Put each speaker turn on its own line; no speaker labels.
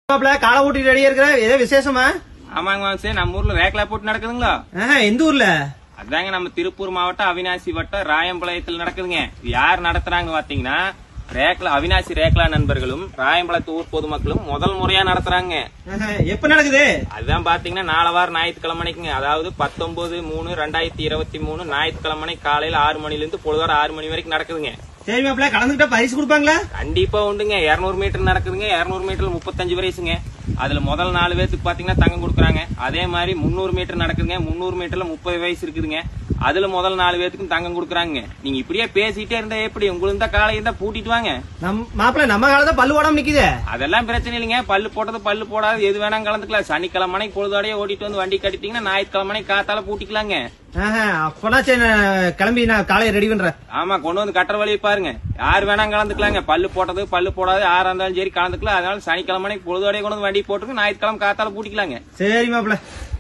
மாப்பிள காலை ஊட்டி ரெடியா இருக்கிற ஏதோ விசேஷமா
ஆமாங்க மாம்சே நம்ம ஊர்ல ரேக்லா போட்டு நடக்குதுங்களா
ஆஹா, எந்த ஊர்ல
அதாங்க நம்ம திருப்பூர் மாவட்டம் அவினாசி வட்டம் ராயம்பாளையத்தில் நடக்குதுங்க இது யார் நடத்துறாங்க பாத்தீங்கன்னா ரேக்லா அவினாசி ரேக்லா நண்பர்களும் ராயம்பாளையத்து ஊர் பொதுமக்களும் முதல் முறையா நடத்துறாங்க
ஆஹா, எப்ப நடக்குது
அதுதான் பாத்தீங்கன்னா நாளை வாரம் ஞாயிற்றுக்கிழமைக்குங்க அதாவது பத்தொன்பது மூணு ரெண்டாயிரத்தி இருபத்தி மூணு ஞாயிற்றுக்கிழமை காலையில ஆறு மணில இருந்து பொழுதார ஆறு மணி வரைக்கும் நடக்குதுங்க
சரி மாப்பிள கலந்துக்கிட்டா பரிசு கொடுப்பாங்களா
கண்டிப்பா உண்டுங்க 200 மீட்டர் நடக்குதுங்க 200 மீட்டர் முப்பத்தஞ்சு வயசுங்க அதுல முதல் நாலு பேத்துக்கு பாத்தீங்கன்னா தங்கம் கொடுக்குறாங்க அதே மாதிரி முந்நூறு மீட்டர் நடக்குதுங்க முந்நூறு மீட்டர்ல முப்பது வயசு இருக்குதுங்க அதுல முதல் நாலு பேத்துக்கும் தங்கம் கொடுக்குறாங்க நீங்க இப்படியே பேசிட்டே இருந்தா எப்படி உங்களுக்கு தான் காலையை தான் பூட்டிட்டு வாங்க
நம் மாப்பிள நம்ம காலத்தை பல்லு ஓடாம நிக்குது
அதெல்லாம் பிரச்சனை இல்லைங்க பல்லு போட்டது பல்லு போடாது எது வேணாம் கலந்துக்கலாம் சனிக்கிழமை பொழுதோடய ஓட்டிட்டு வந்து வண்டி கட்டிட்டீங்கன்னா ஞாயிற்றுக்கிழமை காத்தால பூட்டிக்கலாங்க
ஆஹா, அப்பனா சரி நான் கிளம்பி நான் காலையை ரெடி பண்றேன்
ஆமா கொண்டு வந்து கட்டுற வழியை பாருங்க யார் வேணாம் கலந்துக்கலாங்க பல்லு போட்டது பல்லு போடாது யாரா இருந்தாலும் சரி கலந்துக்கலாம் அதனால சனிக்கிழமை பொழுதோடய கொண்டு வந்து வண்டி போட்டுருக்கு ஞாயிற்றுக்கிழமை காத்தால பூட்டிக்கலாங்க
சரி மாப்பிள